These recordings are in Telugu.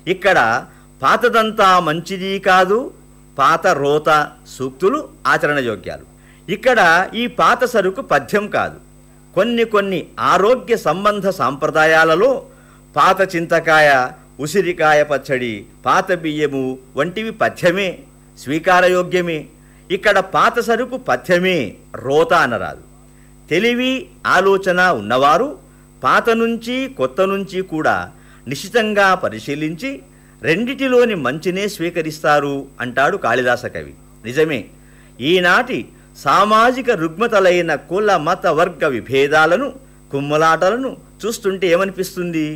ఇక్కడ పాతదంతా మంచిది కాదు పాత రోత సూక్తులు ఆచరణయోగ్యాలు ఇక్కడ ఈ పాత సరుకు పద్యం కాదు కొన్ని కొన్ని ఆరోగ్య సంబంధ సాంప్రదాయాలలో పాత చింతకాయ ఉసిరికాయ పచ్చడి పాత బియ్యము వంటివి పథ్యమే స్వీకారయోగ్యమే ఇక్కడ పాత సరుకు పథ్యమే రోత అనరాదు తెలివి ఆలోచన ఉన్నవారు పాత నుంచి కొత్త నుంచి కూడా నిశితంగా పరిశీలించి రెండిటిలోని మంచినే స్వీకరిస్తారు అంటాడు కాళిదాస కవి నిజమే ఈనాటి సామాజిక రుగ్మతలైన కుల మత వర్గ విభేదాలను కుమ్మలాటలను చూస్తుంటే ఏమనిపిస్తుంది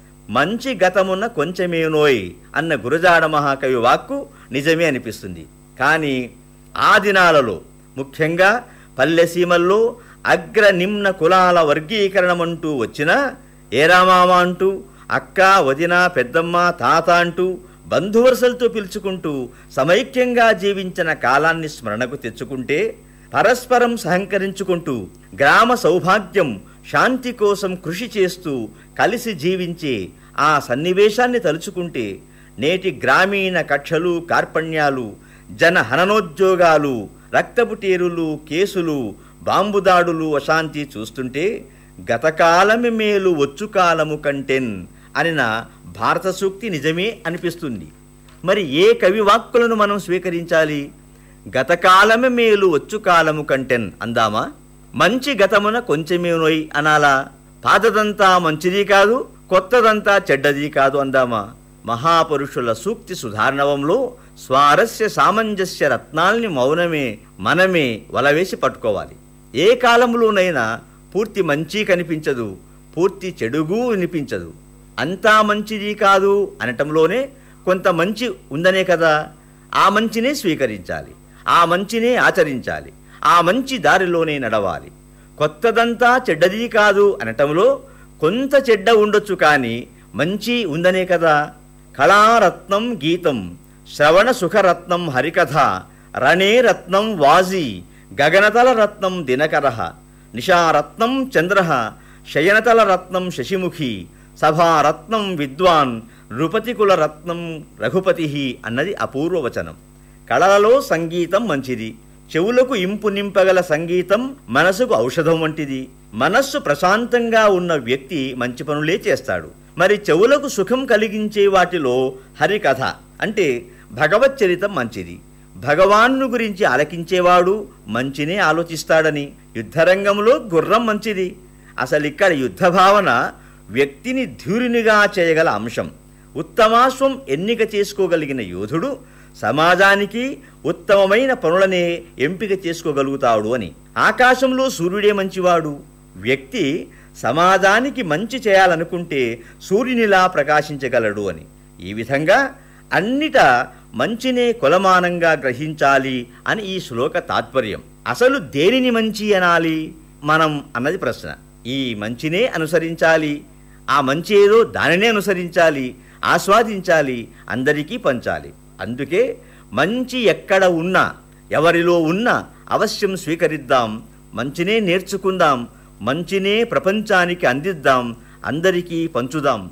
మంచి గతమున్న కొంచెమేనోయ్ అన్న గురజాడ మహాకవి వాక్కు నిజమే అనిపిస్తుంది కానీ ఆ దినాలలో ముఖ్యంగా పల్లెసీమల్లో అగ్ర నిమ్న కులాల వర్గీకరణమంటూ వచ్చినా ఏరామామ అంటూ అక్క వదిన పెద్దమ్మ తాత అంటూ బంధువరుసలతో పిలుచుకుంటూ సమైక్యంగా జీవించిన కాలాన్ని స్మరణకు తెచ్చుకుంటే పరస్పరం సహకరించుకుంటూ గ్రామ సౌభాగ్యం శాంతి కోసం కృషి చేస్తూ కలిసి జీవించే ఆ సన్నివేశాన్ని తలుచుకుంటే నేటి గ్రామీణ కక్షలు కార్పణ్యాలు జన హననోద్యోగాలు రక్తపుటేరులు కేసులు బాంబుదాడులు అశాంతి చూస్తుంటే గతకాలమి మేలు వచ్చు కాలము కంటెన్ అనిన భారత సూక్తి నిజమే అనిపిస్తుంది మరి ఏ కవి వాక్కులను మనం స్వీకరించాలి గతకాలమే మేలు వచ్చు కాలము కంటెన్ అందామా మంచి గతమున కొంచెమేనోయ్ అనాలా పాతదంతా మంచిది కాదు కొత్తదంతా చెడ్డది కాదు అందామా మహాపురుషుల సూక్తి సుధారణవంలో స్వారస్య సామంజస్య రత్నాల్ని మౌనమే మనమే వలవేసి పట్టుకోవాలి ఏ కాలంలోనైనా పూర్తి మంచి కనిపించదు పూర్తి చెడుగు వినిపించదు అంతా మంచిది కాదు అనటంలోనే కొంత మంచి ఉందనే కదా ఆ మంచినే స్వీకరించాలి ఆ మంచినే ఆచరించాలి ఆ మంచి దారిలోనే నడవాలి కొత్తదంతా చెడ్డది కాదు అనటంలో కొంత చెడ్డ ఉండొచ్చు కానీ మంచి ఉందనే కదా కళారత్నం గీతం శ్రవణ సుఖరత్నం హరికథ రణే రత్నం వాజీ గగనతల రత్నం దినకర నిషారత్నం చంద్ర శయనతల రత్నం శశిముఖి సభారత్నం విద్వాన్ నృపతికుల రత్నం రఘుపతి అన్నది అపూర్వవచనం కళలలో సంగీతం మంచిది చెవులకు ఇంపు నింపగల సంగీతం మనసుకు ఔషధం వంటిది మనస్సు ప్రశాంతంగా ఉన్న వ్యక్తి మంచి పనులే చేస్తాడు మరి చెవులకు సుఖం కలిగించే వాటిలో హరికథ అంటే భగవత్ చరితం మంచిది భగవాన్ను గురించి ఆలకించేవాడు మంచినే ఆలోచిస్తాడని యుద్ధరంగంలో గుర్రం మంచిది అసలు ఇక్కడ యుద్ధ భావన వ్యక్తిని ధూరినిగా చేయగల అంశం ఉత్తమాశ్వం ఎన్నిక చేసుకోగలిగిన యోధుడు సమాజానికి ఉత్తమమైన పనులనే ఎంపిక చేసుకోగలుగుతాడు అని ఆకాశంలో సూర్యుడే మంచివాడు వ్యక్తి సమాజానికి మంచి చేయాలనుకుంటే సూర్యునిలా ప్రకాశించగలడు అని ఈ విధంగా అన్నిట మంచినే కొలమానంగా గ్రహించాలి అని ఈ శ్లోక తాత్పర్యం అసలు దేనిని మంచి అనాలి మనం అన్నది ప్రశ్న ఈ మంచినే అనుసరించాలి ఆ మంచి ఏదో దానినే అనుసరించాలి ఆస్వాదించాలి అందరికీ పంచాలి అందుకే మంచి ఎక్కడ ఉన్నా ఎవరిలో ఉన్నా అవశ్యం స్వీకరిద్దాం మంచినే నేర్చుకుందాం మంచినే ప్రపంచానికి అందిద్దాం అందరికీ పంచుదాం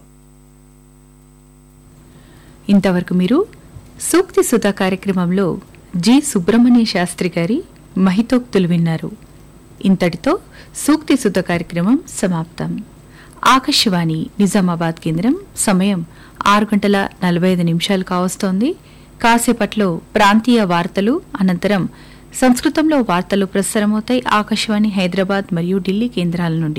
ఇంతవరకు మీరు సూక్తి సుధ కార్యక్రమంలో జి సుబ్రహ్మణ్య శాస్త్రి గారి మహితోక్తులు విన్నారు ఇంతటితో సూక్తి సుధ కార్యక్రమం సమాప్తం ఆకాశవాణి నిజామాబాద్ కేంద్రం సమయం ఆరు గంటల నలభై ఐదు నిమిషాలు కావస్తోంది కాసేపట్లో ప్రాంతీయ వార్తలు అనంతరం సంస్కృతంలో వార్తలు ప్రసారమవుతాయి ఆకాశవాణి హైదరాబాద్ మరియు ఢిల్లీ కేంద్రాల నుండి